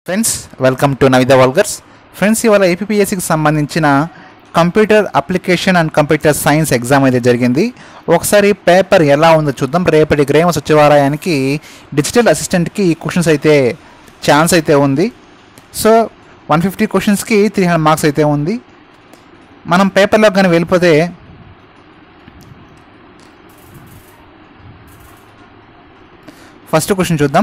Friends welcome to నవిద vloggers friends ఇవాళ ఏపీఎస్సికి సంబంధించిన computer application and computer science exam అయితే జరిగింది ఒకసారి పేపర్ ఎలా ఉందో చూద్దాం రేపటి గ్రేమ సచివాలయానికి డిజిటల్ అసిస్టెంట్కి ఈ క్వశ్చన్స్ అయితే ఛాన్స్ అయితే ఉంది సో వన్ ఫిఫ్టీ క్వశ్చన్స్కి త్రీ హండ్రెడ్ మార్క్స్ అయితే ఉంది మనం పేపర్లో కానీ వెళ్ళిపోతే ఫస్ట్ క్వశ్చన్ చూద్దాం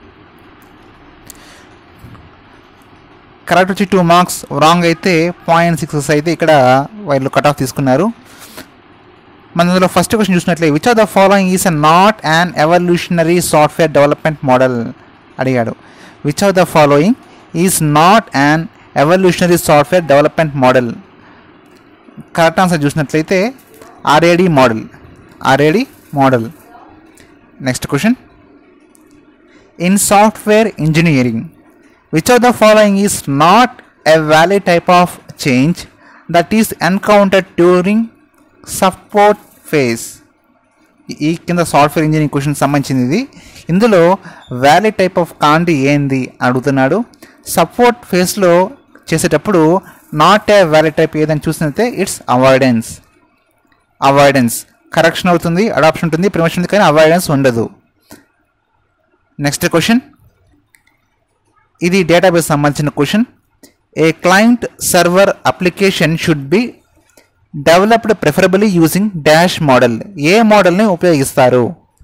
కరెక్ట్ వచ్చి టూ మార్క్స్ రాంగ్ అయితే పాయింట్ సిక్స్ అయితే ఇక్కడ వాళ్ళు కట్ ఆఫ్ తీసుకున్నారు మన ఇందులో ఫస్ట్ క్వశ్చన్ చూసినట్లే which are the following is a not and evolutionary software development model అడిగాడు which are the following is not and evolutionary software development model correct answer చూసినట్లయితే RAD model RAD model next question in software engineering which of the following is not a valid type of change that is encountered during support phase ఈ కింద software engineering question సంబంధించింది ఇది ఇందులో valid type of కాండి ఏంది అడుగుతున్నాడు support ఫేస్లో చేసేటప్పుడు నాట్ ఏ వ్యాలిడ్ టైప్ ఏదని చూసినట్లయితే ఇట్స్ అవాయిడెన్స్ అవాయిడెన్స్ కరెక్షన్ అవుతుంది అడాప్షన్ ఉంటుంది ప్రమోషన్ ఉంది కానీ అవాయిడెన్స్ ఉండదు నెక్స్ట్ క్వశ్చన్ ఇది డేటాబేస్ సంబంధించిన question a client server application should be developed preferably using dash model ఏ మోడల్ని ఉపయోగిస్తారు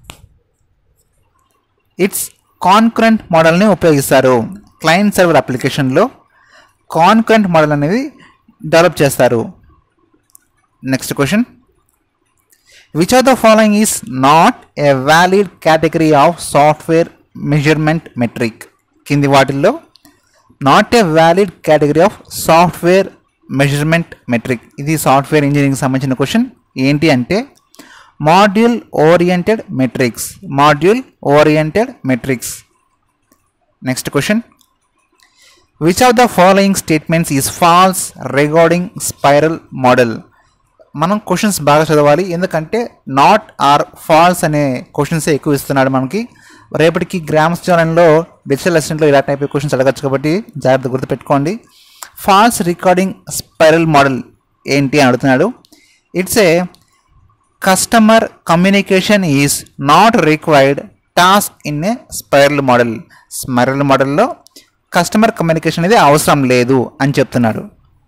ఇట్స్ కాన్కరెంట్ మోడల్ని ఉపయోగిస్తారు క్లయింట్ సర్వర్ అప్లికేషన్లో కాన్కరెంట్ మోడల్ అనేది డెవలప్ చేస్తారు next question which are the following is not a valid category of software measurement metric కింది వాటిల్లో not a valid category of software measurement metric ఇది సాఫ్ట్వేర్ ఇంజనీరింగ్ సంబంధించిన question ఏంటి అంటే module oriented metrics module oriented metrics next question which of the following statements is false regarding spiral model మనం questions బాగా చదవాలి ఎందుకంటే నాట్ ఆర్ ఫాల్స్ అనే క్వశ్చన్సే ఎక్కువ ఇస్తున్నాడు మనకి రేపటికి గ్రామ సచివాలయంలో డిజిటల్ అసిస్టెంట్లో ఇలా టైప్ క్వశ్చన్స్ అడగచ్చు కాబట్టి జాగ్రత్త గుర్తుపెట్టుకోండి ఫాల్స్ రికార్డింగ్ స్పైరల్ మోడల్ ఏంటి అని అడుగుతున్నాడు it's a customer communication is not required task in a spiral model spiral మోడల్లో కస్టమర్ కమ్యూనికేషన్ అనేది అవసరం లేదు అని చెప్తున్నాడు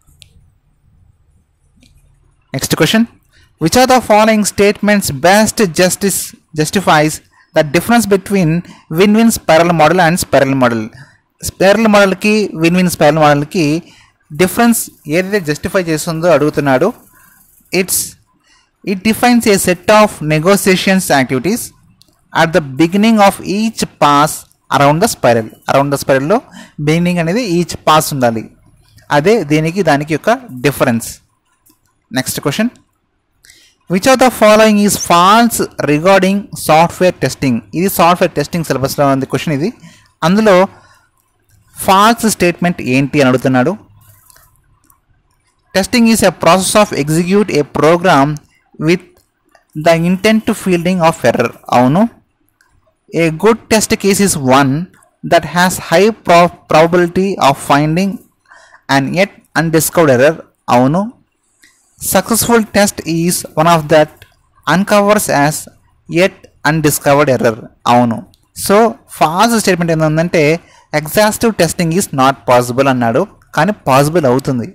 next question which are the following statements best justice justifies the difference between win win spiral model and spiral model spiral మోడల్కి win win spiral మోడల్కి difference ఏదైతే justify చేస్తుందో అడుగుతున్నాడు it's it defines a set of negotiations activities at the beginning of each pass around the spiral around the స్పైరల్లో beginning అనేది each pass ఉండాలి అదే దీనికి దానికి యొక్క difference next question which of the following is false regarding software testing ఇది software testing సిలబస్లో ఉంది క్వశ్చన్ ఇది అందులో ఫాల్స్ స్టేట్మెంట్ ఏంటి అని అడుగుతున్నాడు testing is a process of execute a program with the intent fielding of error అవును a good test case is one that has high pro probability of finding and yet undiscovered error అవును successful test is one of that uncovers as yet undiscovered error అవును so false statement ఏంటంటే exhaustive testing is not possible అన్నాడు కానీ possible అవుతుంది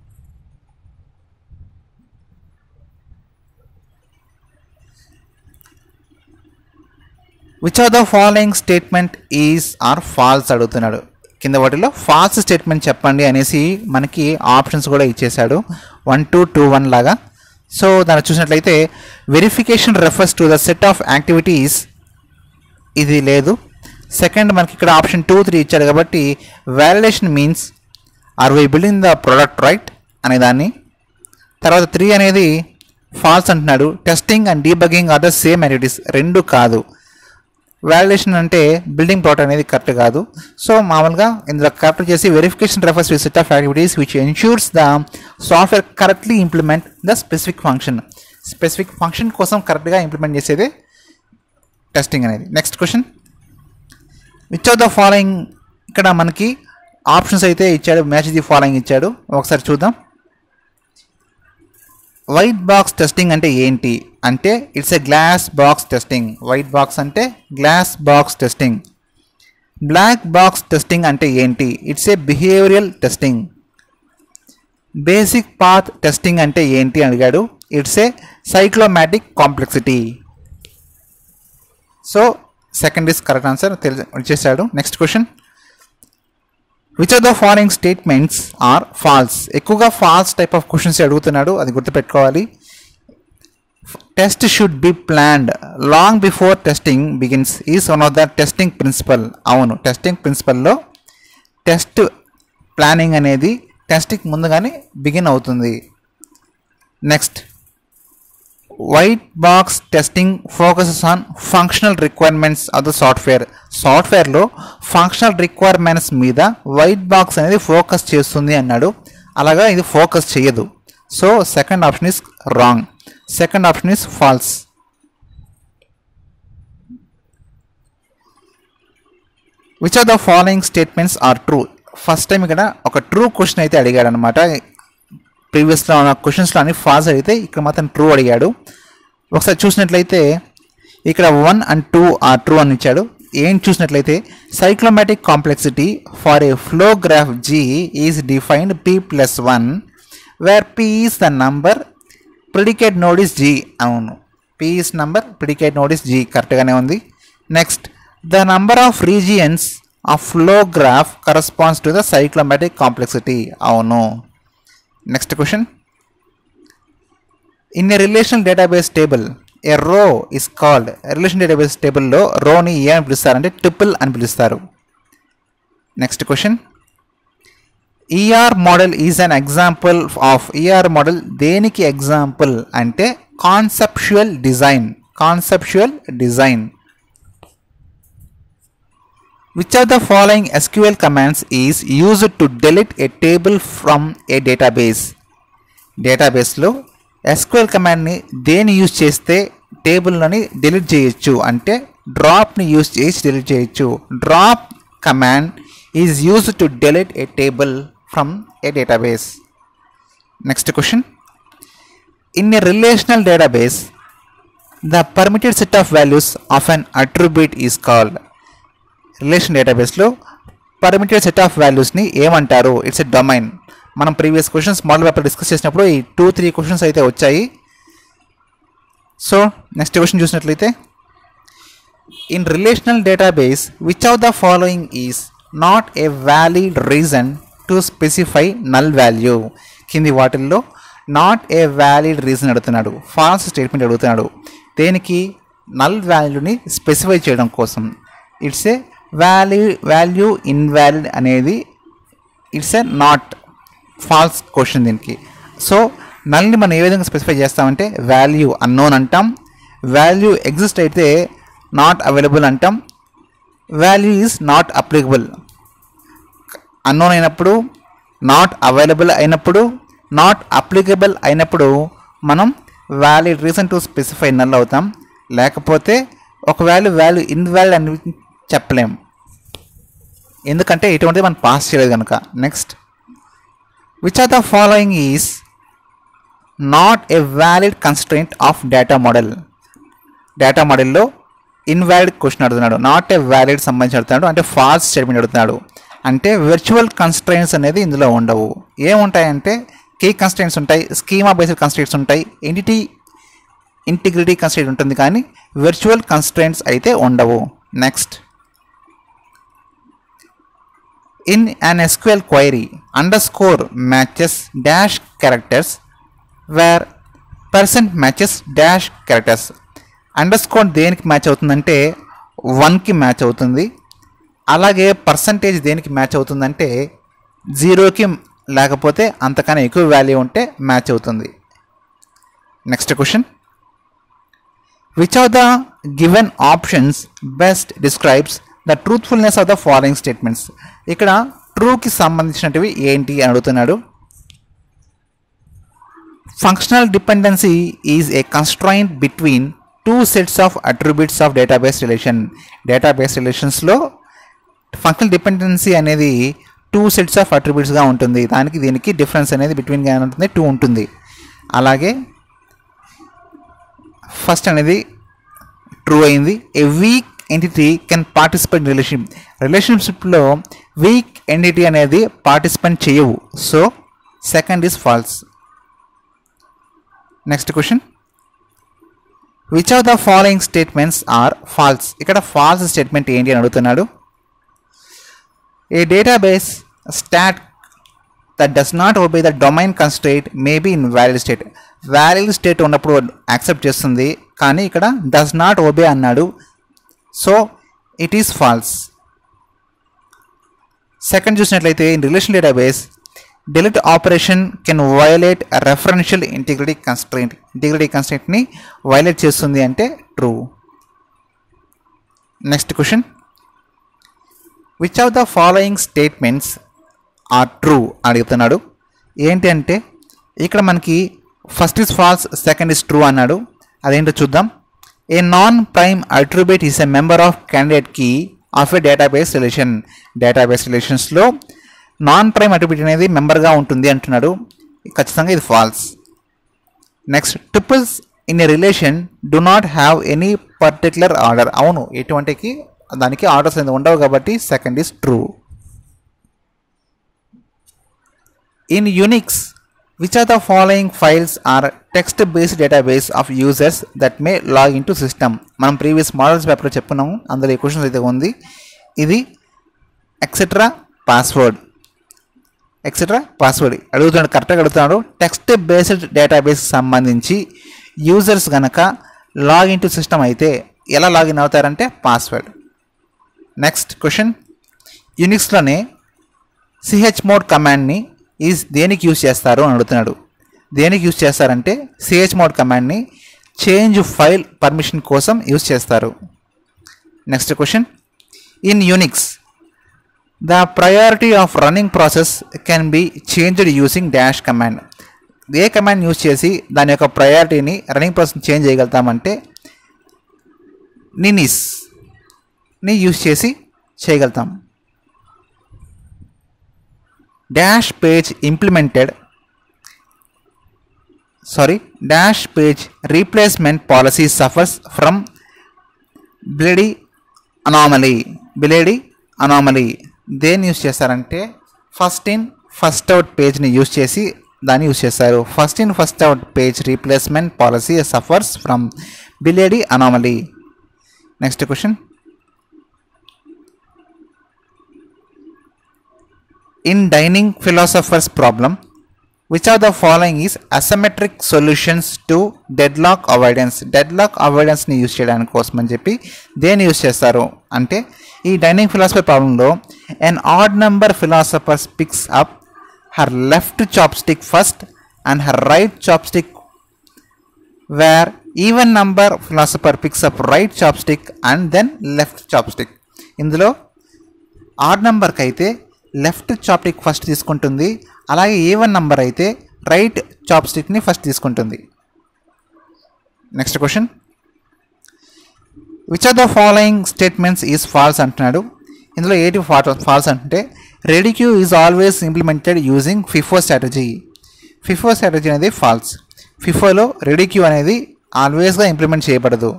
which are the following statement is or falls అడుగుతున్నాడు కింద వాటిలో false statement చెప్పండి అనేసి మనకి ఆప్షన్స్ కూడా ఇచ్చేశాడు వన్ టూ టూ వన్ లాగా సో దాన్ని చూసినట్లయితే verification refers to the set of activities ఇది లేదు సెకండ్ మనకి ఇక్కడ ఆప్షన్ టూ త్రీ ఇచ్చాడు కాబట్టి validation means are we building the product right అనే దాన్ని తర్వాత త్రీ అనేది ఫాల్స్ అంటున్నాడు testing and debugging are the same activities రెండు కాదు వ్యాలిడేషన్ అంటే బిల్డింగ్ ప్లాట్ అనేది కరెక్ట్ కాదు సో మామూలుగా ఇందులో కరెక్ట్ చేసి verification refers to set of activities which ensures the software correctly implement the specific function specific function కోసం కరెక్ట్గా ఇంప్లిమెంట్ చేసేదే టెస్టింగ్ అనేది next question which of the following ఇక్కడ మనకి ఆప్షన్స్ అయితే ఇచ్చాడు మ్యాచ్ ది ఫాలోయింగ్ ఇచ్చాడు ఒకసారి చూద్దాం వైట్ బాక్స్ టెస్టింగ్ అంటే ఏంటి అంటే it's a glass box testing white box అంటే glass box testing black box testing అంటే ఏంటి it's a behavioural testing basic path testing అంటే ఏంటి అని అడిగాడు it's a cyclomatic complexity so second is correct answer తెలిసి వచ్చేసాడు next question which are the following statements are false ఎక్కువగా false type of questions అడుగుతున్నాడు అది గుర్తుపెట్టుకోవాలి test should be planned long before testing begins is one of the testing principle అవును టెస్టింగ్ ప్రిన్సిపల్లో test planning అనేది టెస్టింగ్ ముందుగానే బిగిన్ అవుతుంది next white box testing focuses on functional requirements of the software సాఫ్ట్వేర్లో ఫంక్షనల్ రిక్వైర్మెంట్స్ మీద white box అనేది focus చేస్తుంది అన్నాడు అలాగా ఇది ఫోకస్ చేయదు so second option is wrong second option is false which are the following statements are true first time ఇక్కడ ఒక ట్రూ క్వశ్చన్ అయితే అడిగాడు అనమాట ప్రీవియస్లో ఉన్న క్వశ్చన్స్లో అన్ని ఫాల్స్ అడిగితే ఇక్కడ మాత్రం ట్రూ అడిగాడు ఒకసారి చూసినట్లయితే ఇక్కడ one and two are true అని ఇచ్చాడు ఏం చూసినట్లయితే cyclomatic complexity for a flow graph G is defined P plus one where P is the number predicate node is G అవును P is number predicate node is G కరెక్ట్గానే ఉంది next the number of regions of flow graph corresponds to the cyclomatic complexity అవును next question in a relation database table a row is called relation database టేబుల్లో రోని ఏమని పిలుస్తారంటే triple అని పిలుస్తారు next question ER model is an example of ER model దేనికి example అంటే conceptual design conceptual design Which of the following SQL commands is used to delete a table from a database? డేటాబేస్లో SQL కమాండ్ని దేని use చేస్తే టేబుల్ని delete చేయొచ్చు అంటే డ్రాప్ని యూజ్ చేసి డిలీట్ చేయొచ్చు drop command is use to delete a table from a database next question in a relational database the permitted set of values of an attribute is called relation డేటాబేస్లో permitted set of వాల్యూస్ని ఏమంటారు it's a domain మనం previous questions model paper discuss చేసినప్పుడు ఈ two three questions అయితే వచ్చాయి so next question చూసినట్లయితే in relational database which of the following is not a valid reason to specify null value కింది వాటిల్లో నాట్ ఏ వ్యాలిడ్ రీజన్ అడుగుతున్నాడు false statement అడుగుతున్నాడు దేనికి నల్ వాల్యూని స్పెసిఫై చేయడం కోసం it's a value value invalid అనేది it's a not false question దీనికి సో నల్ని మనం ఏ విధంగా స్పెసిఫై చేస్తామంటే వాల్యూ అన్నోన్ అంటాం వాల్యూ ఎగ్జిస్ట్ అయితే నాట్ అవైలబుల్ అంటాం value is not applicable unknown అయినప్పుడు నాట్ అవైలబుల్ అయినప్పుడు నాట్ అప్లికబుల్ అయినప్పుడు మనం valid reason to specify null అవుతాం లేకపోతే ఒకవేళ వాల్యూ ఇన్వాలిడ్ అని చెప్పలేం ఎందుకంటే ఇటువంటిది మనం పాస్ చేయలేదు కనుక next which are the following is not a valid constraint of data model data మోడల్లో ఇన్వాలిడ్ క్వశ్చన్ అడుగుతున్నాడు నాట్ ఏ వ్యాలిడ్ సంబంధించి అడుగుతున్నాడు అంటే ఫాల్స్ స్టేట్మెంట్ అడుగుతున్నాడు అంటే విర్చువల్ కన్స్ట్రెంట్స్ అనేది ఇందులో ఉండవు ఏముంటాయంటే కీ కన్స్ట్రెంట్స్ ఉంటాయి స్కీమా బేస్డ్ కన్స్ట్రెంట్స్ ఉంటాయి ఎంటిటీ ఇంటిగ్రిటీ కన్స్ట్రెంట్ ఉంటుంది కానీ విర్చువల్ కన్స్ట్రెంట్స్ అయితే ఉండవు next in an SQL query underscore matches dash characters where percent matches dash characters underscore దేనికి మ్యాచ్ అవుతుందంటే వన్కి మ్యాచ్ అవుతుంది అలాగే పర్సంటేజ్ దేనికి మ్యాచ్ అవుతుందంటే జీరోకి లేకపోతే అంతకన్నా ఎక్కువ వాల్యూ ఉంటే మ్యాచ్ అవుతుంది next question which are the given options best describes the truthfulness of the following statements ఇక్కడ ట్రూకి సంబంధించినటివి ఏంటి అని అడుగుతున్నాడు functional dependency is a constraint between two sets of attributes of database relation database రిలేషన్స్లో functional dependency అనేది two sets of అట్రిబ్యూట్స్గా ఉంటుంది దానికి దీనికి డిఫరెన్స్ అనేది బిట్వీన్గా ఉంటుంది టూ ఉంటుంది అలాగే ఫస్ట్ అనేది ట్రూ అయింది a weak entity can participate relationship రిలేషన్షిప్లో వీక్ ఎంటిటీ అనేది పార్టిసిపేట్ చేయవు so second is false next question which of the following statements are false ఇక్కడ ఫాల్స్ స్టేట్మెంట్ ఏంటి అని అడుగుతున్నాడు a database state that does not obey the domain constraint may be invalid valid state valid ఉన్నప్పుడు accept చేస్తుంది కానీ ఇక్కడ does not obey అన్నాడు so it is false second చూసినట్లయితే in relation database delete operation can violate referential integrity constraint integrity కన్స్ట్రెంట్ని violate చేస్తుంది అంటే true next question which of the following statements are true అడుగుతున్నాడు ఏంటి అంటే ఇక్కడ మనకి first is false second is true అన్నాడు అదేంటో చూద్దాం a non prime attribute is a member of candidate key of a database relation database రిలేషన్స్లో non prime attribute అనేది మెంబర్గా ఉంటుంది అంటున్నాడు ఖచ్చితంగా ఇది false next triples in a relation do not have any particular order అవును ఎటువంటికి దానికి ఆర్డర్స్ అనేది ఉండవు కాబట్టి second is true in Unix which are the following files are text based database of users that may log in to system మనం previous models పేపర్లో చెప్పుకున్నాము అందులో ఈ క్వశ్చన్స్ అయితే ఉంది ఇది ఎక్సెట్రా పాస్వర్డ్ ఎక్సెట్రా పాస్వర్డ్ అడుగుతున్నాడు కరెక్ట్గా అడుగుతున్నాడు టెక్స్ట్ బేస్డ్ డేటాబేస్ సంబంధించి యూజర్స్ కనుక లాగిన్ టు సిస్టమ్ అయితే ఎలా లాగిన్ అవుతారంటే పాస్వర్డ్ నెక్స్ట్ క్వశ్చన్ యూనిక్స్లోనే సిహెచ్ మోడ్ కమాండ్ని ఈజ్ దేనికి యూజ్ చేస్తారు అని అడుగుతున్నాడు దేనికి యూజ్ చేస్తారంటే సిహెచ్ మోడ్ కమాండ్ని చేంజ్ ఫైల్ పర్మిషన్ కోసం యూజ్ చేస్తారు next question in Unix the priority of running process can be changed using dash command ఏ కమాండ్ యూజ్ చేసి దాని యొక్క ప్రయారిటీని రన్నింగ్ ప్రాసెస్ చేంజ్ చేయగలుగుతామంటే నినిస్ ని యూజ్ చేసి చేయగలుగుతాం dash page implemented sorry dash page replacement policy suffers from Belady anomaly Belady anomaly దేన్ని యూజ్ చేస్తారంటే ఫస్ట్ ఇన్ ఫస్ట్ అవుట్ పేజ్ని యూజ్ చేసి దాన్ని యూజ్ చేస్తారు first in first out page replacement policy suffers from Belady anomaly next question in dining philosophers problem which are the following is asymmetric solutions to deadlock avoidance deadlock అవాయిడెన్స్ని use చేయడానికి కోసం అని చెప్పి దేన్ని use చేస్తారు అంటే ఈ dining philosopher ప్రాబ్లంలో an odd number philosophers picks up her left chopstick first and her right chopstick where even number philosopher picks up right chopstick and then left chopstick ఇందులో odd నెంబర్కి అయితే left chopstick first తీసుకుంటుంది అలాగే even number అయితే right చాప్స్టిక్ని first తీసుకుంటుంది next question which are the following statements is false అంటున్నాడు ఇందులో ఏంటి ఫాల్స్ అంటే ready queue is always implemented using FIFO strategy FIFO strategy అనేది ఫాల్స్ ఫిఫోలో రెడిక్యూ అనేది ఆల్వేస్గా ఇంప్లిమెంట్ చేయబడదు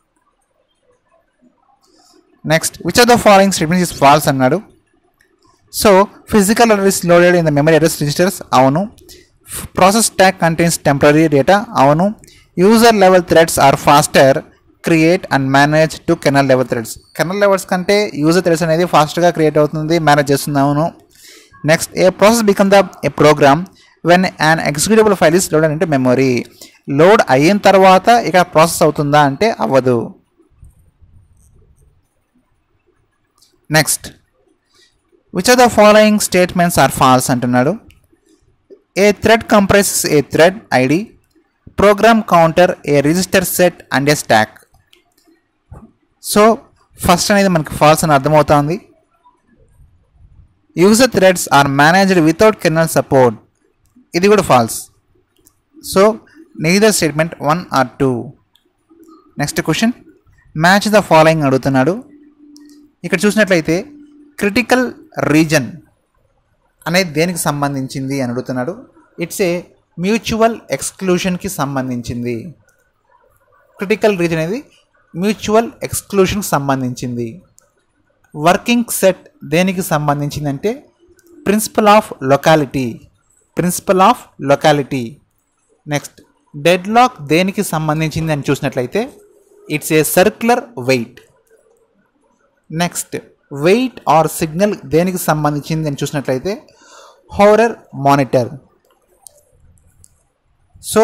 next which are the following statements is false అన్నాడు so physical address loaded in the memory address registers అవును process tag contains temporary data అవును user level threads are faster create and manage to kernel level threads kernel levels కంటే user threads అనేది ఫాస్ట్గా create అవుతుంది మేనేజ్ చేస్తుంది అవును next a process become the a program when an executable file is load అంటే memory load అయిన తర్వాత ఇక ప్రాసెస్ అవుతుందా అంటే అవ్వదు next which are the following statements are false అంటున్నాడు a thread comprises a thread ID program counter a register set and a stack so first అనేది మనకి ఫాల్స్ అని అర్థమవుతుంది user threads are managed without kernel support ఇది కూడా false so neither statement one or two next question match the following అడుగుతున్నాడు ఇక్కడ చూసినట్లయితే critical region అనేది దేనికి సంబంధించింది అని అడుగుతున్నాడు ఇట్స్ ఏ మ్యూచువల్ ఎక్స్క్లూషన్కి సంబంధించింది క్రిటికల్ రీజన్ అనేది మ్యూచువల్ ఎక్స్క్లూషన్కి సంబంధించింది వర్కింగ్ సెట్ దేనికి సంబంధించిందంటే principle of locality principle of locality next deadlock దేనికి సంబంధించింది అని చూసినట్లయితే it's a circular wait next wait or signal దేనికి సంబంధించింది అని చూసినట్లయితే Hoare monitor so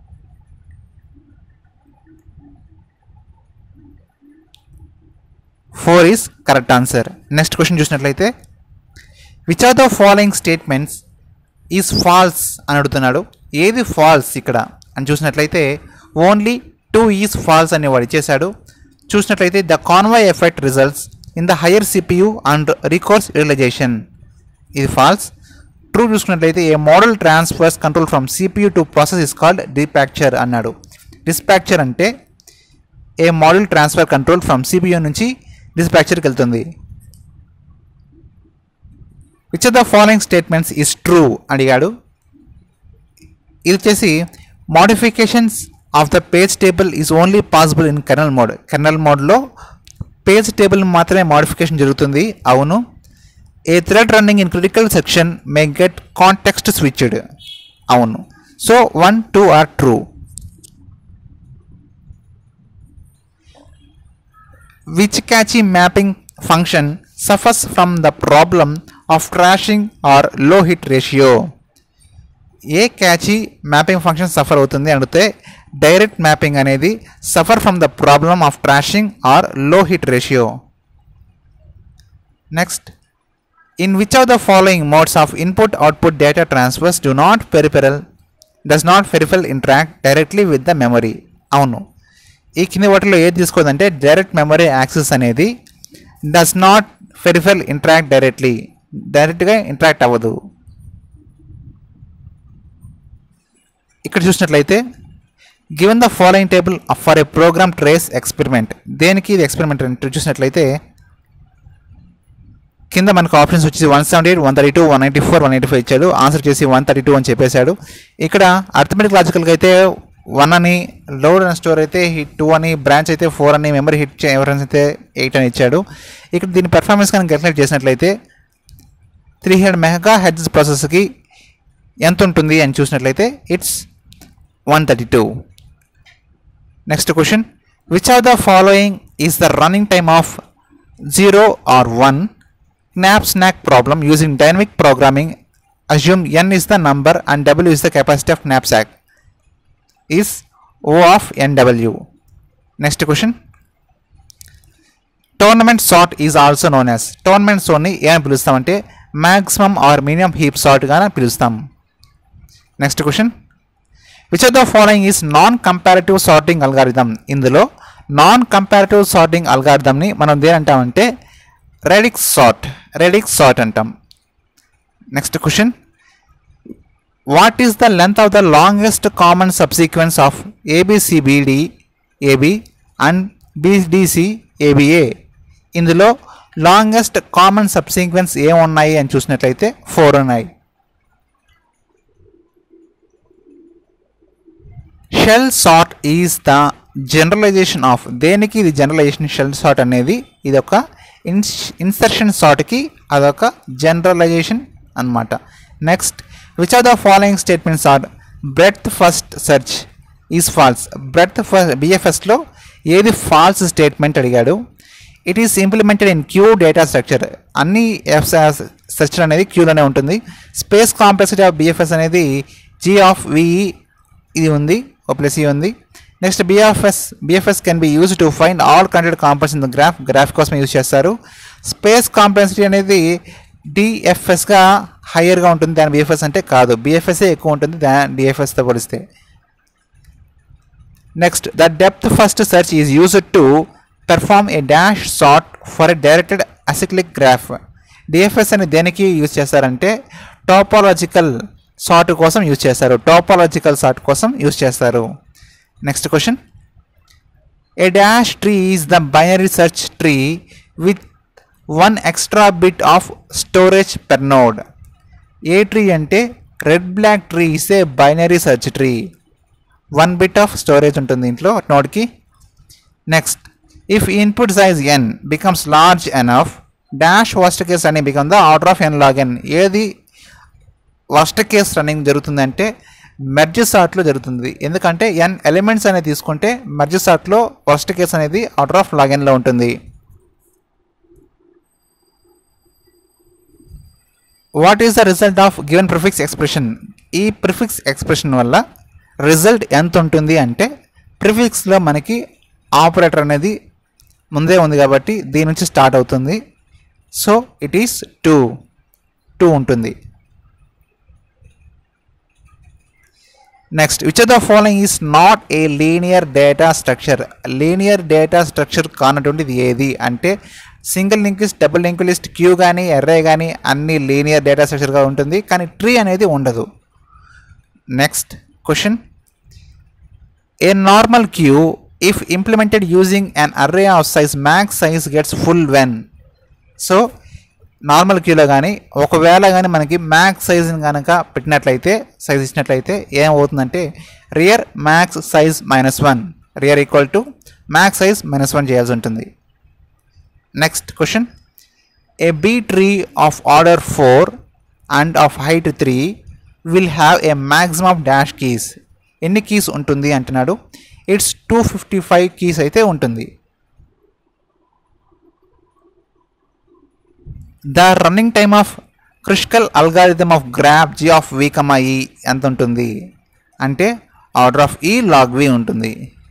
four is correct answer next question చూసినట్లయితే which are the following statements is false అని అడుగుతున్నాడు ఏది ఫాల్స్ ఇక్కడ అని చూసినట్లయితే ఓన్లీ టూ ఈజ్ ఫాల్స్ అని వాడు ఇచ్చేశాడు చూసినట్లయితే the convoy effect results in the higher CPU and resource realization ఇది ఫాల్స్ ట్రూ చూసుకున్నట్లయితే a model transfers control from CPU to process is called dispatcher అన్నాడు డిస్పాక్చర్ అంటే a model transfer control from CPU నుంచి డిస్పాక్చర్కి వెళ్తుంది which of the following statements is true అడిగాడు ఇది వచ్చేసి modifications of the page table is only possible in kernel mode kernel మోడ్లో page table మాత్రమే మోడిఫికేషన్ జరుగుతుంది అవును a thread running in critical section may get context switched అవును so one two are true which catchy mapping function suffers from the problem of crashing or low hit ratio ఏ cache mapping function suffer అవుతుంది అడిగితే direct mapping అనేది suffer from the problem of thrashing or low hit ratio next in which of the following modes of input output data transfers do not peripheral does not peripheral interact directly with the memory అవును ఈ కింది వాటిలో ఏది తీసుకోదంటే direct memory access అనేది does not peripheral interact directly డైరెక్ట్గా interact అవ్వదు ఇక్కడ చూసినట్లయితే given the following table for a program trace experiment దేనికి ఇది ఎక్స్పెరిమెంట్ అంటే చూసినట్లయితే కింద మనకు ఆప్షన్స్ వచ్చేసి one seventy eight one thirty two one ninety four one eighty five ఇచ్చాడు ఆన్సర్ చేసి వన్ థర్టీ టూ అని చెప్పేశాడు ఇక్కడ అర్థమెటిక్ లాజికల్గా అయితే వన్ అని లోడ్ అండ్ స్టోర్ అయితే హిట్ టూ అని బ్రాంచ్ అయితే ఫోర్ అని మెమరీ హిట్ ఎవరెన్స్ అయితే ఎయిట్ అని ఇచ్చాడు ఇక్కడ దీని పెర్ఫార్మెన్స్ కనుక క్యాలిక్యులేట్ చేసినట్లయితే త్రీ హండ్రెడ్ మెగా హెడ్స్ ప్రాసెస్కి ఎంత ఉంటుంది అని చూసినట్లయితే it's one thirty two next question which are the following is the running time of zero or one knap snack problem using dynamic programming assume n is the number and w is the capacity of knapsack is o of nw next question tournament sort is also known as tournament సార్ట్ని ఏమని పిలుస్తామంటే maximum or minimum heap సార్ట్గా పిలుస్తాం next question which of the following is non comparative sorting algorithm ఇందులో non comparative sorting అల్గారిథంని మనం దేనంటామంటే radix sort radix sort అంటాం next question what is the length of the longest common subsequence of ABCBD AB and BDC ABA ఇందులో longest common subsequence ఏమున్నాయి అని చూసినట్లయితే four ఉన్నాయి shell sort is the generalization of దేనికి ఇది generalisation shell sort అనేది ఇది ఒక ఇన్స్ ఇన్సర్షన్ సార్ట్కి అదొక జనరలైజేషన్ అనమాట next which are the following statements are breadth first search is false breadth first బిఎఫ్ఎస్లో ఏది ఫాల్స్ స్టేట్మెంట్ అడిగాడు it is implemented in queue data structure అన్ని ఎఫ్ స్ట్రక్చర్ అనేది క్యూలోనే ఉంటుంది స్పేస్ కాంప్లెక్సిటీ ఆఫ్ బిఎఫ్ఎస్ అనేది జీ ఆఫ్ విఈ ఇది ఉంది ఓ ప్లస్ ఈ ఉంది next BFS BFS can be use to find all content compounds in the graph graph కోసం use చేస్తారు స్పేస్ కాంప్లెక్సిటీ అనేది డిఎఫ్ఎస్గా హయ్యర్గా ఉంటుంది దాని బిఎఫ్ఎస్ అంటే కాదు బిఎఫ్ఎస్ఏ ఎక్కువ ఉంటుంది దాని డిఎఫ్ఎస్తో పోలిస్తే next the depth first search is used to perform a dash sort for a directed acyclic graph DFS అని దేనికి యూజ్ చేస్తారంటే టాపాలజికల్ సార్ట్ కోసం యూజ్ చేస్తారు టాపాలజికల్ సార్ట్ కోసం యూజ్ చేస్తారు next question a dash tree is the binary search tree with one extra bit of storage per node ఏ tree అంటే red black tree is a binary search tree one bit of storage ఉంటుంది దీంట్లో నోట్కి next if input size N becomes large enough dash worst case అని become the order of N log N ఏది worst case running జరుగుతుందంటే merge సార్ట్లో జరుగుతుంది ఎందుకంటే N elements అనేది తీసుకుంటే మెర్జ్ సార్ట్లో వర్స్ట్ కేస్ అనేది ఆర్డర్ ఆఫ్ లాగెన్లో ఉంటుంది what is the result of given prefix expression ఈ ప్రిఫిక్స్ ఎక్స్ప్రెషన్ వల్ల రిజల్ట్ ఎంత ఉంటుంది అంటే ప్రిఫిక్స్లో మనకి ఆపరేటర్ అనేది ముందే ఉంది కాబట్టి దీని నుంచి స్టార్ట్ అవుతుంది so it is two two ఉంటుంది next which of the following is not a linear data structure linear data structure కానటువంటిది ఏది అంటే single link list double link list queue కానీ ఎర్రే కానీ అన్ని లీనియర్ డేటా స్ట్రక్చర్గా ఉంటుంది కానీ ట్రీ అనేది ఉండదు next question a normal queue if implemented using an array of size max size gets full when so normal క్యూలో కానీ ఒకవేళ కానీ మనకి మ్యాక్స్ సైజ్ని కనుక పెట్టినట్లయితే సైజ్ ఇచ్చినట్లయితే ఏమవుతుందంటే rear max size minus one rear equal to max size minus one చేయాల్సి ఉంటుంది next question a B tree of order four and of height three will have a maximum of dash keys ఎన్ని keys ఉంటుంది అంటున్నాడు it's two fifty five keys అయితే ఉంటుంది the running time of Kruskal algorithm of graph G of V comma E ఎంత ఉంటుంది అంటే order of E log V ఉంటుంది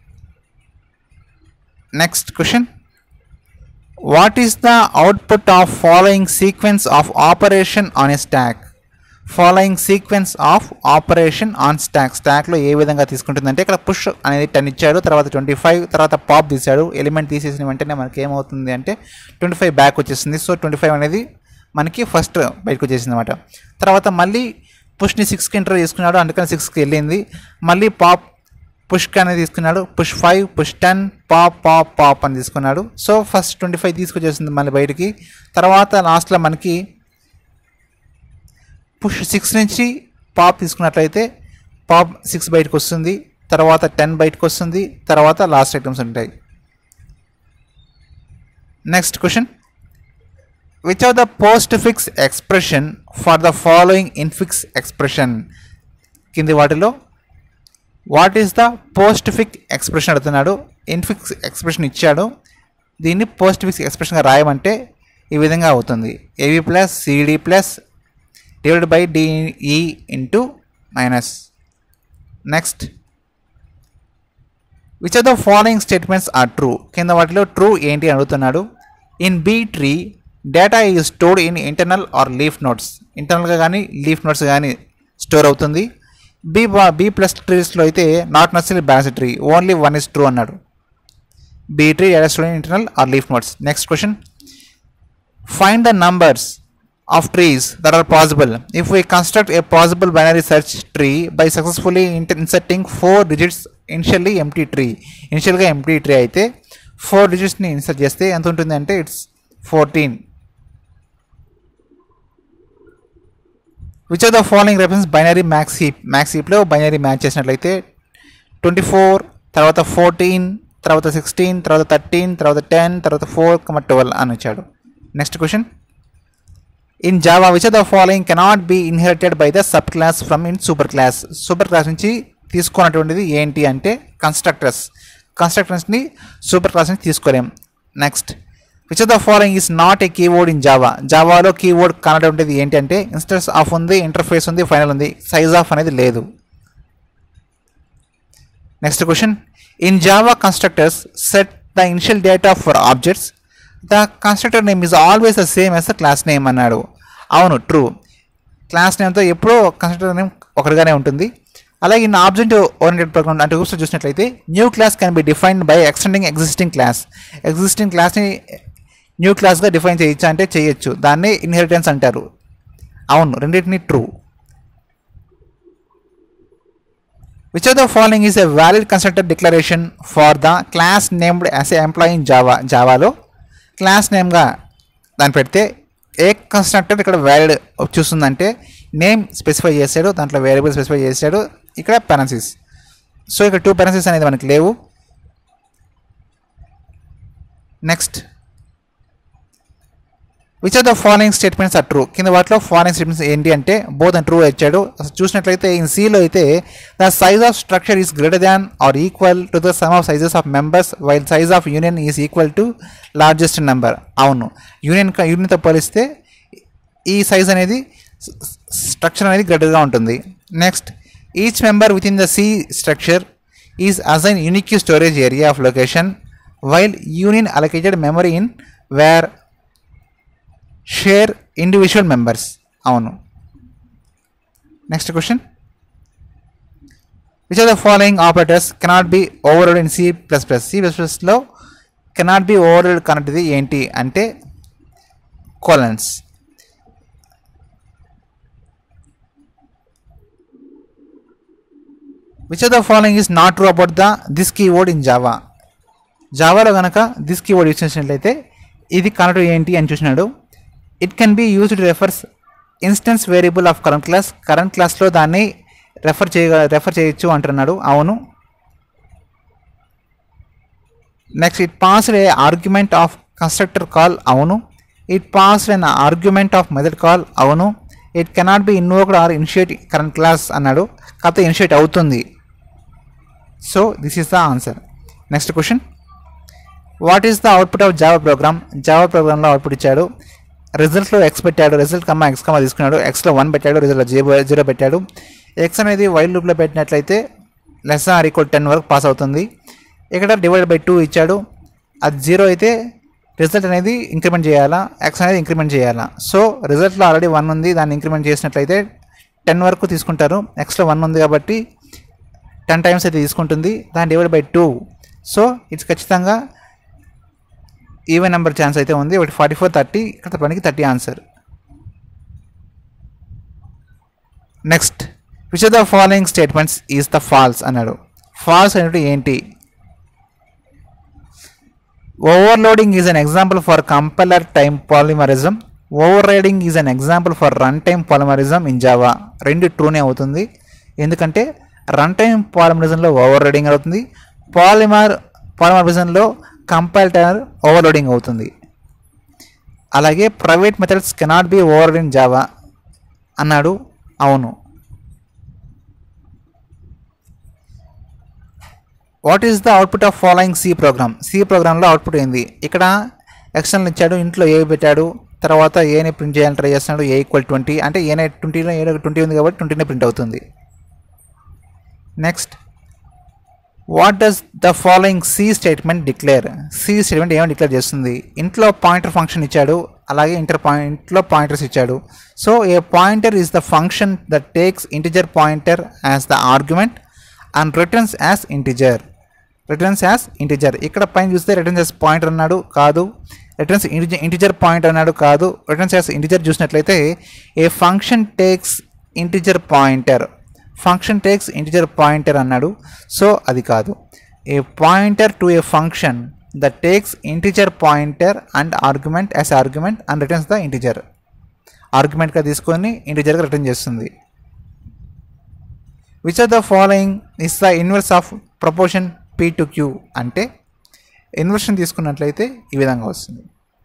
next question what is the output of following sequence of operation on a stack following sequence of operation on stack స్టాక్లో ఏ విధంగా తీసుకుంటుందంటే ఇక్కడ push అనేది ten ఇచ్చాడు తర్వాత ట్వంటీ ఫైవ్ తర్వాత పాప్ తీశాడు ఎలిమెంట్ తీసేసిన వెంటనే మనకి ఏమవుతుంది అంటే ట్వంటీ ఫైవ్ బ్యాక్ వచ్చేసింది సో ట్వంటీ ఫైవ్ అనేది మనకి ఫస్ట్ బయటకు వచ్చేసింది అనమాట తర్వాత మళ్ళీ పుష్ని సిక్స్కి ఎంటర్ చేసుకున్నాడు అందుకని సిక్స్కి వెళ్ళింది మళ్ళీ పాప్ పుష్ అనేది తీసుకున్నాడు push five push ten pop pop pop అని తీసుకున్నాడు సో ఫస్ట్ ట్వంటీ ఫైవ్ తీసుకొచ్చేసింది మళ్ళీ బయటికి తర్వాత లాస్ట్లో మనకి పుష్ సిక్స్ నుంచి పాప్ తీసుకున్నట్లయితే పాప్ సిక్స్ బయటకు వస్తుంది తర్వాత టెన్ బయటకు వస్తుంది తర్వాత లాస్ట్ ఐటమ్స్ ఉంటాయి next question which are the postfix expression for the following infix expression కింది వాటిలో what is the postfix expression అడుగుతున్నాడు ఇన్ఫిక్స్ ఎక్స్ప్రెషన్ ఇచ్చాడు దీన్ని పోస్ట్ ఫిక్స్ ఎక్స్ప్రెషన్గా రాయమంటే ఈ విధంగా అవుతుంది A B plus C D plus divide by D E into minus next which are the following statements are true కింద వాటిలో ట్రూ ఏంటి అని అడుగుతున్నాడు in B tree data is stored in internal or leaf nodes ఇంటర్నల్గా కానీ లీఫ్ నోట్స్ కానీ store అవుతుంది B B plus ట్రీస్లో అయితే not necessary balance tree only one is true అన్నాడు B tree data store in internal or leaf nodes next question find the numbers of trees that are possible if we construct a possible binary search tree by successfully inter- inserting four digits initially empty tree ఇనిషియల్గా empty tree అయితే four డిజిట్స్ని insert చేస్తే ఎంత ఉంటుంది అంటే it's fourteen which are the following reference binary max heap max హీప్లో binary match చేసినట్లయితే twenty four తర్వాత ఫోర్టీన్ తర్వాత సిక్స్టీన్ తర్వాత థర్టీన్ తర్వాత టెన్ తర్వాత ఫోర్ కమ ట్వెల్వ్ అని వచ్చాడు next question in Java which are the following cannot be inherited by the sub class from in super class super class నుంచి తీసుకున్నటువంటిది ఏంటి అంటే కన్స్ట్రక్టర్స్ కన్స్ట్రక్టర్స్ని సూపర్ క్లాస్ నుంచి తీసుకోలేం next which are the following is not a keyword in Java జావాలో keyword కానటువంటిది ఏంటి అంటే ఇన్స్టెన్స్ ఆఫ్ ఉంది ఇంటర్ఫేస్ ఉంది ఫైనల్ ఉంది సైజ్ ఆఫ్ అనేది లేదు next question in Java constructors set the initial data for objects the constructor name is always the same as the class name అన్నాడు అవును ట్రూ క్లాస్ నేమ్తో ఎప్పుడూ కన్స్ట్రక్టర్ నేమ్ ఒకటిగానే ఉంటుంది అలాగే ఇన్ ఆబ్జెక్ట్ ఓరియంటెడ్ ప్రోగ్రామ్ అంటే rules చూసినట్లయితే new class can be defined by extending existing class existing క్లాస్ని new క్లాస్గా డిఫైన్ చేయొచ్చా అంటే చేయొచ్చు దాన్ని ఇన్హెరిటెన్స్ అంటారు అవును రెండింటిని true which are the following is a valid constructor declaration for the class named as a employee in Java జావాలో క్లాస్ నేమ్గా దాన్ని పెడితే ఏ కన్స్ట్రక్టర్ ఇక్కడ వ్యాలిడ్ చూస్తుందంటే నేమ్ స్పెసిఫై చేశాడు దాంట్లో వేరియబుల్ స్పెసిఫై చేశాడు ఇక్కడ పెనసిస్ సో ఇక్కడ టూ పెనసిస్ అనేది మనకి లేవు next which are the following statements are true కింద వాటిలో ఫాలోయింగ్ స్టేట్మెంట్స్ ఏంటి అంటే బోత్ అండ్ ట్రూ ఇచ్చాడు అసలు చూసినట్లయితే ఇన్ సిలో అయితే the size of structure is greater than or equal to the sum of sizes of members while size of union is equal to largest number అవును union యూనియన్తో పోలిస్తే ఈ సైజ్ అనేది స్ట్రక్చర్ అనేది గ్రేటర్గా ఉంటుంది next each member with in the C structure is assign unique storage area of location while union allocated memory in where share individual members అవును next question which are the following operators cannot be overload in C plus plus C plus ప్లస్లో cannot be overload correct ఏంటి అంటే colons which are the following is not true about the this keyword in Java జావాలో కనుక this keyword use చేసినట్లయితే ఇది connect ఏంటి అని చూసినాడు it can be used refers instance variable of current class current క్లాస్లో దాన్ని రెఫర్ చేయ రెఫర్ చేయొచ్చు అంటున్నాడు అవును next it passed a argument of constructor call అవును it passed an argument of method call అవును it cannot be invoked or initiate current class అన్నాడు కాకపోతే ఇనిషియేట్ అవుతుంది so this is the answer next question what is the output of Java program Java ప్రోగ్రామ్లో అవుట్పుట్ ఇచ్చాడు రిజల్ట్లో X పెట్టాడు result comma X comma తీసుకున్నాడు ఎక్స్లో వన్ పెట్టాడు రిజల్ట్లో జీరో జీరో పెట్టాడు ఎక్స్ అనేది వైల్ లూప్లో పెట్టినట్లయితే లెస్ ఆర్ ఈక్వల్ టెన్ వరకు పాస్ అవుతుంది ఇక్కడ డివైడ్ బై టూ ఇచ్చాడు అది జీరో అయితే రిజల్ట్ అనేది ఇంక్రిమెంట్ చేయాలా ఎక్స్ అనేది ఇంక్రిమెంట్ చేయాలా సో రిజల్ట్లో ఆల్రెడీ వన్ ఉంది దాన్ని ఇంక్రిమెంట్ చేసినట్లయితే టెన్ వరకు తీసుకుంటారు ఎక్స్లో వన్ ఉంది కాబట్టి టెన్ టైమ్స్ అయితే తీసుకుంటుంది దాన్ని divide by two so it's ఖచ్చితంగా ఈవెన్ నెంబర్ ఛాన్స్ అయితే ఉంది ఒకటి ఫార్టీ ఫోర్ థర్టీ ఇక్కడ పనికి thirty answer next which of the following statements is the false అన్నాడు ఫాల్స్ అనేది ఏంటి overloading is an example for compiler time polymorphism overriding is an example for run time polymorphism in Java రెండు ట్రూనే అవుతుంది ఎందుకంటే run time పాలిమరిజంలో overriding అవుతుంది polymer పాలిమరిజంలో కంపైలర్ ఓవర్లోడింగ్ అవుతుంది అలాగే private methods cannot be over in Java అన్నాడు అవును what is the output of following C program C program output ఏంది ఇక్కడ ఎక్స్టర్నల్ ఇచ్చాడు ఇంట్లో ఏ పెట్టాడు తర్వాత ఏని ప్రింట్ చేయాలని ట్రై చేస్తున్నాడు ఏ ఈక్వల్ ట్వంటీ అంటే ఏనే ట్వంటీలో ఏ ట్వంటీ ఉంది కాబట్టి ట్వంటీనే ప్రింట్ అవుతుంది next what does the following C statement declare C statement ఏమైనా డిక్లేర్ చేస్తుంది ఇంట్లో పాయింటర్ ఫంక్షన్ ఇచ్చాడు అలాగే ఇంటర్ పాయింట్లో పాయింటర్స్ ఇచ్చాడు so a pointer is the function that takes integer pointer as the argument and returns as integer returns as integer ఇక్కడ పైన చూస్తే రిటర్న్స్ యాజ్ పాయింటర్ అన్నాడు కాదు రిటర్న్స్ ఇంటిజర్ పాయింట్ అన్నాడు కాదు రిటర్న్స్ యాజ్ ఇంటిజర్ చూసినట్లయితే a function takes integer pointer function takes integer pointer అన్నాడు so అది కాదు a pointer to a function the takes integer pointer and argument as argument and returns the integer ఆర్గ్యుమెంట్గా తీసుకొని ఇంటిజర్గా return చేస్తుంది which are the following is the inverse of proportion P to Q అంటే inversion తీసుకున్నట్లయితే ఈ విధంగా వస్తుంది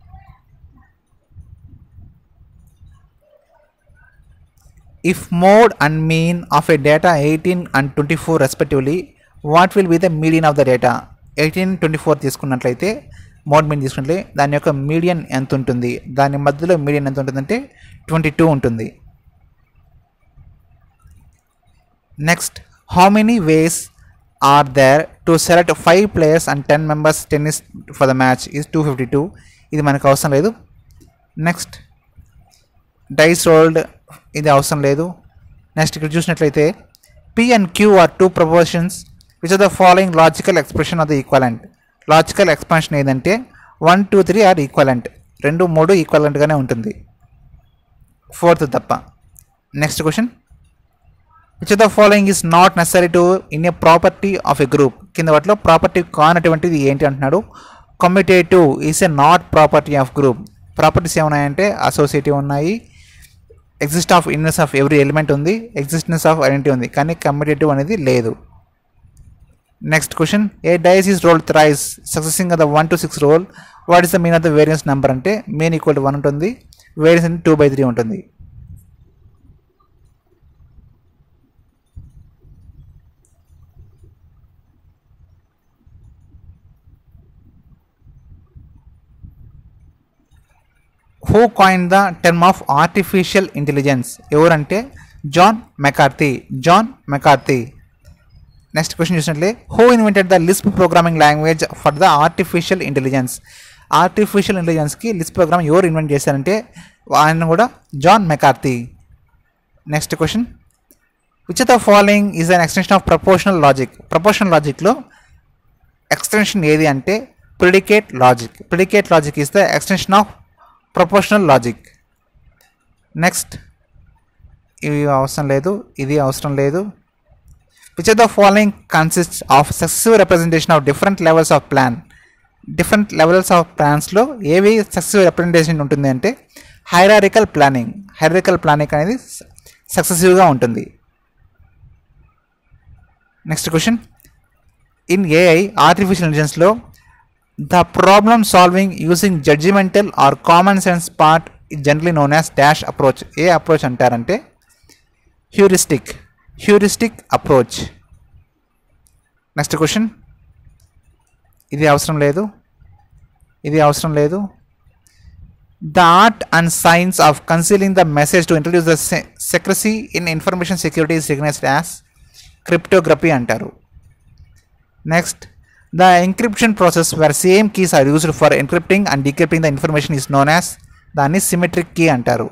if mode and mean of a data 18 and 24 respectively what will be the median of the data 18 24 తీసుకున్నట్లయితే mode mean తీసుకుంటే దాని యొక్క median ఎంత ఉంటుంది దాని మధ్యలో మీడియన్ ఎంత ఉంటుందంటే ట్వంటీ టూ ఉంటుంది next how many ways are there to select five players and ten members tennis for the match is two fifty two ఇది మనకు అవసరం లేదు నెక్స్ట్ డైస్ రోల్డ్ ఇది అవసరం లేదు నెక్స్ట్ ఇక్కడ చూసినట్లయితే P and Q are two propositions which are the following logical expression of the equivalent logical expansion ఏదంటే one two three are equivalent రెండు మూడు ఈక్వలెంట్గానే ఉంటుంది ఫోర్త్ తప్ప next question which of the following is not necessary to in a property of a group కింద వాటిలో property కానటువంటిది ఏంటి అంటున్నాడు commutative is a not property of group properties ఏమున్నాయంటే అసోసియేటివ్ ఉన్నాయి exist of inverse of every element ఉంది existence of identity ఉంది కానీ కమ్యూటేటివ్ అనేది లేదు next question a dice is roll thrice successive the one to six roll what is the mean of the variance number అంటే mean equal to one ఉంటుంది variance అంటే two by three ఉంటుంది who coined the term of artificial intelligence ఎవరంటే John McCarthy John McCarthy next question చూసినట్లే who invented the Lisp programming language for the artificial intelligence artificial ఇంటెలిజెన్స్కి Lisp program ఎవరు invent చేశారంటే ఆయన కూడా John McCarthy next question which the following is an extension of propositional logic propositional లాజిక్లో extension ఏది అంటే predicate logic predicate logic is the extension of propositional logic next ఇవి అవసరం లేదు ఇది అవసరం లేదు which are the following consist of successive representation of different levels of plan different levels of ప్లాన్స్లో ఏవి సక్సెసివ్ రిప్రజెంటేషన్ ఉంటుంది అంటే హైరారికల్ ప్లానింగ్ హైరారికల్ ప్లానింగ్ అనేది సక్సెసివ్గా ఉంటుంది next question in AI artificial ఇంటెలిజెన్స్లో the problem solving using judgemental or common sense part generally known as dash approach ఏ approach అంటారంటే heuristic heuristic approach next question ఇది అవసరం లేదు ఇది అవసరం లేదు the art and science of concealing the message to introduce the secrecy in information security is recognised as cryptography అంటారు next the encryption process where same keys are used for encrypting and డిక్రిప్టింగ్ the information is known as దాన్ని symmetric key అంటారు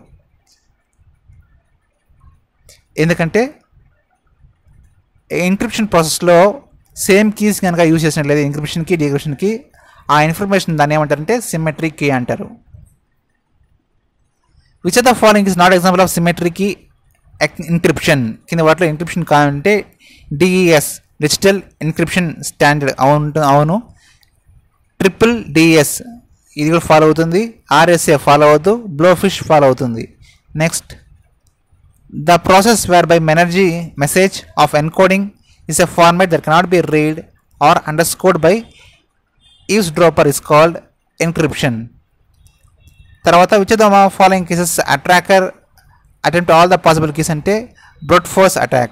ఎందుకంటే encryption ప్రాసెస్లో same keys కనుక use చేసినట్లయితే ఎన్క్రిప్షన్కి డిక్రిప్షన్కి ఆ information దాన్ని ఏమంటారంటే సిమెట్రిక్ కీ అంటారు which are the following is not example of symmetric key encryption కింద వాటిలో ఎన్క్రిప్షన్ కావాలంటే డిఈఎస్ డిజిటల్ ఎన్క్రిప్షన్ స్టాండర్డ్ అవును అవును ట్రిపుల్ డిఎస్ ఇది కూడా ఫాలో అవుతుంది ఆర్ఎస్ఏ ఫాలో అవుతూ బ్లోఫిష్ ఫాలో అవుతుంది next the process where by మెనర్జీ message of encoding is a format that cannot be read or underscored by eavesdropper is called encryption తర్వాత which the following cases attacker attempt all the possible keys అంటే brute force attack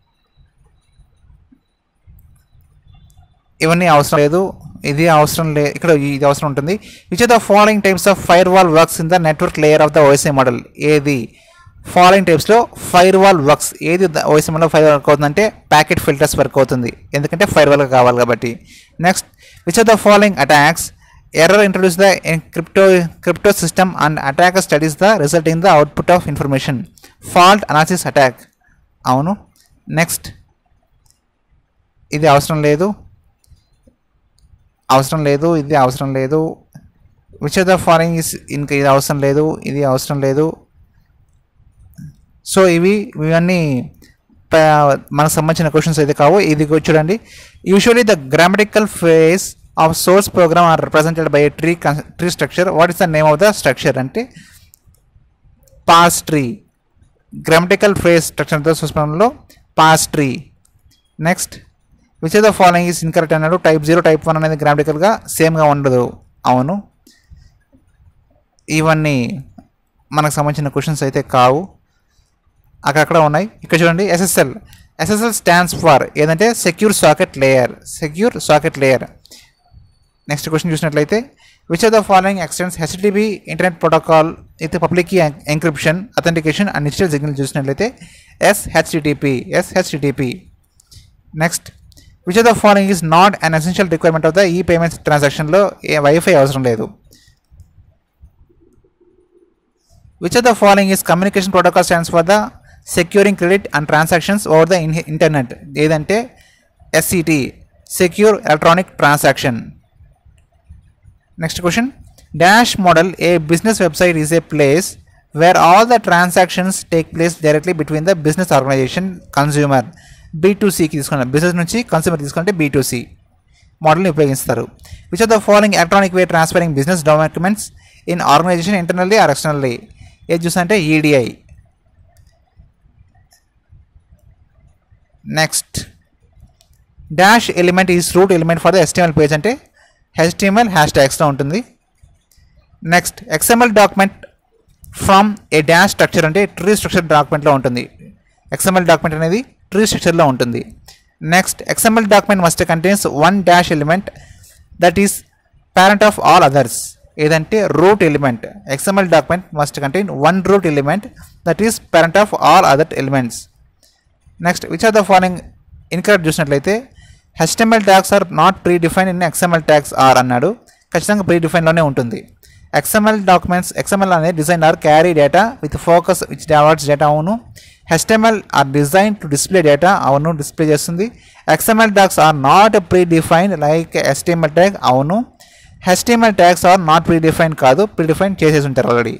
ఇవన్నీ అవసరం లేదు ఇది అవసరం లేదు ఇక్కడ ఇది అవసరం ఉంటుంది which are the following types of firewall works in the network layer of the OSI model ఏది ఫాలోయింగ్ టైప్స్లో ఫైర్ వాల్ వర్క్స్ ఏది ఓఎస్ఐ మోడల్ ఫైర్ వర్క్ అవుతుందంటే ప్యాకెట్ ఫిల్టర్స్ వర్క్ అవుతుంది ఎందుకంటే ఫైర్ వాల్ కావాలి కాబట్టి next which are the following attacks error introduce the crypto cryptosystem and attacker studies the result in the output of information fault analysis attack అవును next ఇది అవసరం లేదు అవసరం లేదు ఇది అవసరం లేదు which are the following is ఇంకా ఇది అవసరం లేదు ఇది అవసరం లేదు సో ఇవి ఇవన్నీ ప- మనకు సంబంధించిన క్వశ్చన్స్ అయితే కావు ఇది కూడా చూడండి usually the grammatical face of source program are represented by tree tree structure what is the name of the structure అంటే పాస్ ట్రీ గ్రామటికల్ ఫ్రేజ్ స్ట్రక్చర్తో చూసుకోవడంలో parse tree next which are the following is incorrect అన్నాడు type zero type one అనేది గ్రామటికల్గా సేమ్గా ఉండదు అవును ఇవన్నీ మనకు సంబంధించిన క్వశ్చన్స్ అయితే కావు అక్కడక్కడ ఉన్నాయి ఇక్కడ చూడండి ఎస్ఎస్ఎల్ ఎస్ఎస్ఎల్ స్టాండ్స్ ఫర్ ఏదంటే secure socket layer secure socket layer next question చూసినట్లయితే which are the following extends HTTP internet protocol with public key encryption authentication and digital signal చూసినట్లయితే SHTTP SHTTP next which are the following is not an essential requirement of the e payments ట్రాన్సాక్షన్లో ఏ WiFi అవసరం లేదు which are the following is communication protocol stands for the securing credit and transactions over the internet ఏదంటే SCT secure electronic transaction next question dash model a business website is a place where all the transactions take place directly between the business organisation consumer B to సికి తీసుకున్నారు business నుంచి consumer తీసుకుంటే be to C మోడల్ని ఉపయోగిస్తారు which are the following electronic way transferring business documents in organisation internally or externally ఏది చూసా అంటే EDI next dash element is root element for the HTML page అంటే హెచ్టిఎంఎల్ హ్యాష్ ట్యాగ్స్లో ఉంటుంది next XML document from a dash structure అంటే tree structure డాక్యుమెంట్లో ఉంటుంది XML document అనేది ట్రీ స్ట్రక్చర్లో ఉంటుంది next XML document must contains one dash element that is parent of all others ఏదంటే route element XML document must contain one root element that is parent of all other elements next which are the following incorrect చూసినట్లయితే HTML tags are not predefine in XML tags are అన్నాడు ఖచ్చితంగా ప్రీ డిఫైన్లోనే ఉంటుంది XML documents XML అనే design are carry data with focus which diverts data అవును HTML are design to display data అవును display చేస్తుంది XML tags are not predefine like HTML tag అవును HTML tags are not predefine కాదు predefine చేసేసి ఉంటారు already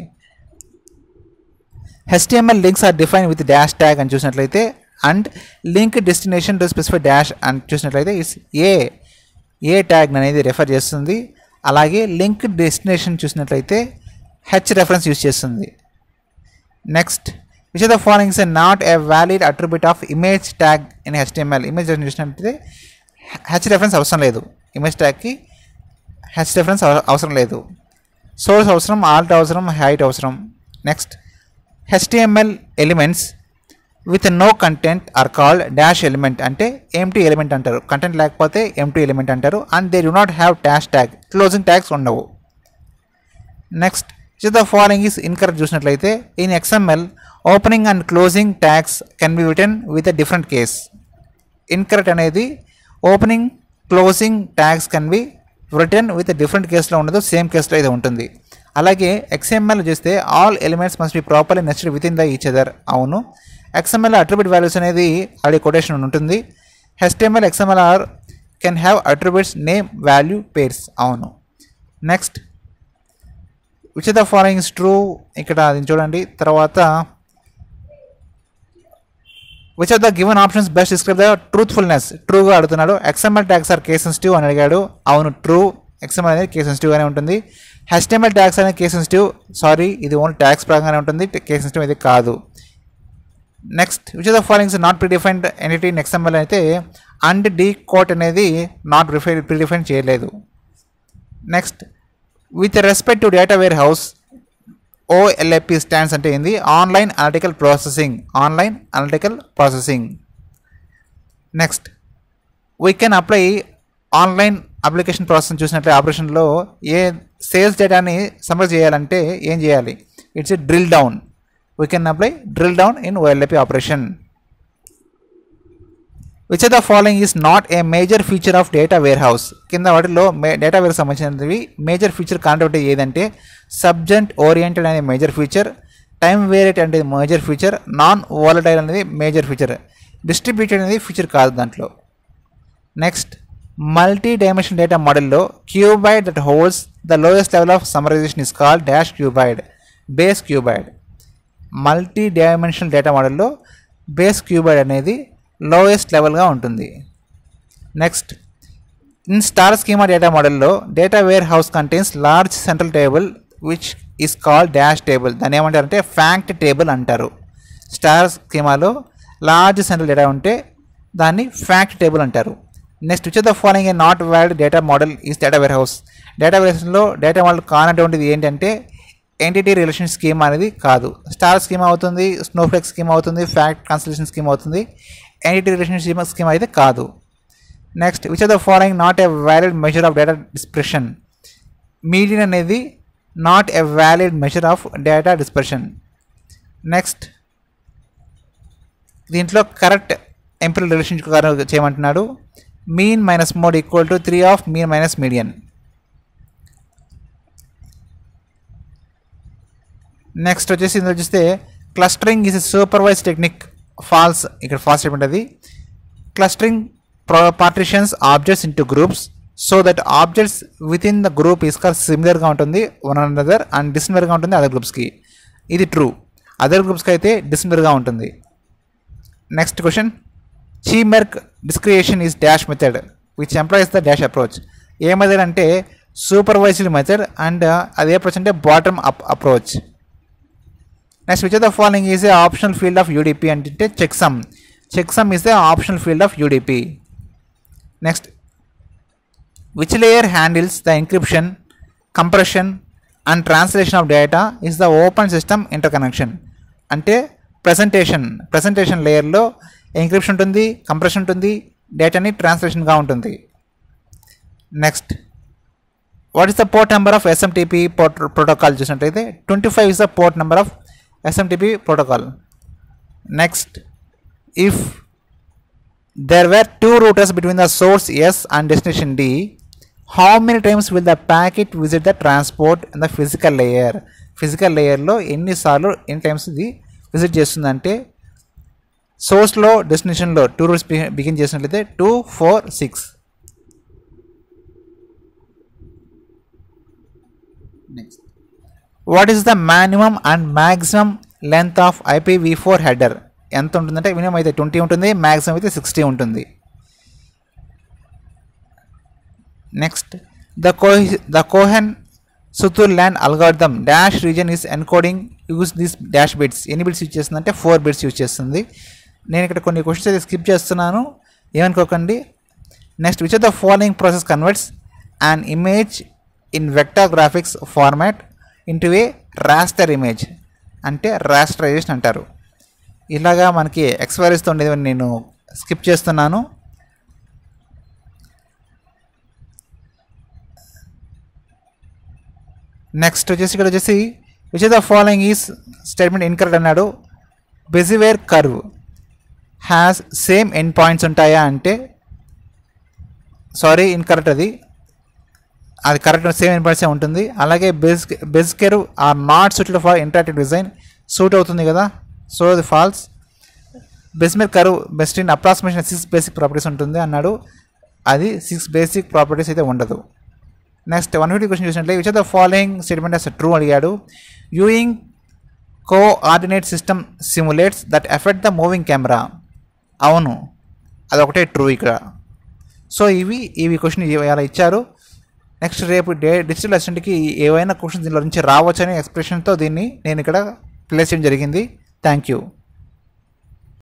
HTML links are define with dash tag అని చూసినట్లయితే and link destination to specify dash అని చూసినట్లయితే is a a tag అనేది refer చేస్తుంది అలాగే లింక్ డెస్టినేషన్ చూసినట్లయితే హెచ్ రెఫరెన్స్ యూస్ చేస్తుంది next which are the following is not a valid attribute of image tag in HTML image చూసినట్లయితే H reference అవసరం లేదు ఇమేజ్ ట్యాగ్కి హెచ్ రెఫరెన్స్ అవసరం లేదు సోర్స్ అవసరం ఆల్ట్ అవసరం హైట్ అవసరం next HTML elements with no content are called dash element అంటే empty element అంటారు కంటెంట్ లేకపోతే ఎంటీ ఎలిమెంట్ అంటారు and they do not have dash tag closing tags ఉండవు next which the following is incorrect చూసినట్లయితే in XML opening and closing tags can be return with a different case incorrect అనేది opening closing tags can be return with different కేసులో ఉండదు same కేసులో అయితే ఉంటుంది అలాగే XML చేస్తే all elements must be properly nested with in the each other అవును XML attribute values అనేది ఆల్రెడీ కొటేషన్ ఉంటుంది HTML XML are can have attributes name value pairs అవును next which the following is true ఇక్కడ అది చూడండి తర్వాత which are the given options best describe the truthfulness ట్రూగా అడుగుతున్నాడు XML tags are case sensitive అని అడిగాడు అవును ట్రూ ఎక్స్ఎంఎల్ అనేది కేస్ సెన్సిటివ్గానే ఉంటుంది హెచ్టిఎంఎల్ ట్యాగ్స్ అనేది కేస్ సెన్సిటివ్ సారీ ఇది ఓన్లీ ట్యాగ్స్ పరంగానే ఉంటుంది కేస్ సెన్సిటివ్ ఇది కాదు next which the following's not predefined entity next ML అయితే అండ్ డీ కోట్ అనేది నాట్ ప్రిఫైన్ ప్రిడిఫైన్ చేయలేదు next with respect to data warehouse OLAP stands అంటే ఏంది online analytical processing online analytical processing next we can apply online application process చూసినట్లే ఆపరేషన్లో ఏ sales డేటాని సమర్ చేయాలంటే ఏం చేయాలి it's a drill down we can apply drill down in OLAP operation which are the following is not a major feature of data warehouse కింద వాటిలో మే డేటా వేర్ సంబంధించినవి మేజర్ ఫీచర్ కాంట్రాక్ట్ ఏదంటే సబ్జెంట్ ఓరియంటెడ్ అనేది major feature time variant అనేది major feature non volatile అనేది major feature distributed అనేది feature కాదు దాంట్లో నెక్స్ట్ మల్టీ డైమెన్షన్ డేటా మోడల్లో cuboid that holds the lowest level of summarisation is called dash cuboid base cuboid multi dimensional data మోడల్లో base cuboid అనేది lowest లెవెల్గా ఉంటుంది next in star schema data మోడల్లో data warehouse contains large central table which is called dash table దాన్ని ఏమంటారంటే fact table అంటారు star స్కీమాలో large central data ఉంటే దాన్ని ఫ్యాక్ట్ టేబుల్ అంటారు next which the following a not valid data model is data warehouse data వేర్స్లో data model కానటువంటిది ఏంటంటే ఎంటిటీ రిలేషన్ స్కీమ్ అనేది కాదు స్టార్ స్కీమ్ అవుతుంది స్నోఫ్లెక్ స్కీమ్ అవుతుంది ఫ్యాక్ట్ కన్సల్టేషన్ స్కీమ్ అవుతుంది ఎంటిటీ రిలేషన్ స్కీమ్ అయితే కాదు next which are the following not a valid measure of data dispersion median అనేది not a valid measure of data dispersion next దీంట్లో correct empirical relation చేయమంటున్నాడు mean minus mode equal to three of mean minus median next వచ్చేసి ఇందులో చూస్తే clustering is supervise technique false ఇక్కడ false statement అది clustering partitions objects into groups so that objects with in the group is call సిమిలర్గా ఉంటుంది one another and డిసిమిలర్గా ఉంటుంది other గ్రూప్స్కి ఇది true other గ్రూప్స్కి అయితే డిసిమిలర్గా ఉంటుంది next question ChiMerge discretisation is dash method which employs the dash approach ఏ method అంటే supervised method and అది ఏ అప్రోచ్ అంటే bottom up approach next which of the following is a optional field of UDP అంటే checksum checksum is the optional field of udp next which layer handles the encryption compression and translation of data is the open system interconnection అంటే presentation presentation లేయర్లో encryption ఉంటుంది compression ఉంటుంది డేటాని ట్రాన్స్లేషన్గా ఉంటుంది next what is the port number of SMTP port protocol చూసినట్లయితే twenty five is the port number of SMTP protocol next if there were two routers between the source S and destination D, how many times will the packet visit the transport in the physical layer? Physical లేయర్లో ఎన్నిసార్లు ఎన్ని times ఇది visit చేస్తుందంటే సోర్స్లో డెస్టినేషన్లో two routes begin చేసినట్లయితే two four six next what is the maximum and maximum length of IPv four header ఎంత ఉంటుందంటే మినిమం అయితే ట్వంటీ ఉంటుంది మ్యాక్సిమం అయితే సిక్స్టీ ఉంటుంది next the co the Cohen Sutherland algorithm dash region is encoding use this dash bits ఎన్ని bits use చేస్తుందంటే four bits use చేస్తుంది నేను ఇక్కడ కొన్ని క్వశ్చన్స్ అయితే స్కిప్ చేస్తున్నాను ఏమనుకోకండి next which of the following process converts and image in vector graphics format into a raster image అంటే రాస్టరైజేషన్ అంటారు ఇలాగా మనకి ఎక్స్పైరీస్తో ఉండేది నేను స్కిప్ చేస్తున్నాను నెక్స్ట్ వచ్చేసి ఇక్కడ వచ్చేసి which the following is statement incorrect అన్నాడు Bezier curve has same end points ఉంటాయా అంటే సారీ ఇన్కరెక్ట్ అది అది కరెక్ట్ సేమ్ ఎండ్ పాయింట్సే ఉంటుంది అలాగే బెజ్ బెజ్ curve are not suited for interactive design suit అవుతుంది కదా సో అది false Bezier curve best in approximation six basic properties ఉంటుంది అన్నాడు అది సిక్స్ బేసిక్ ప్రాపర్టీస్ అయితే ఉండదు నెక్స్ట్ వన్ ఫిఫ్టీ క్వశ్చన్ చూసినట్లయితే which of the following statement as true అడిగాడు viewing coordinate system simulates that effect the moving camera అవును అదొకటే true ఇక్కడ సో ఇవి ఇవి క్వశ్చన్ ఇలా ఇచ్చారు నెక్స్ట్ రేపు డే డిజిటల్ అసిస్టెంట్కి ఏవైనా క్వశ్చన్స్ దీనిలో నుంచి రావచ్చనే ఎక్స్ప్రెషన్తో దీన్ని నేను ఇక్కడ ప్లేస్ చేయడం జరిగింది థ్యాంక్ యూ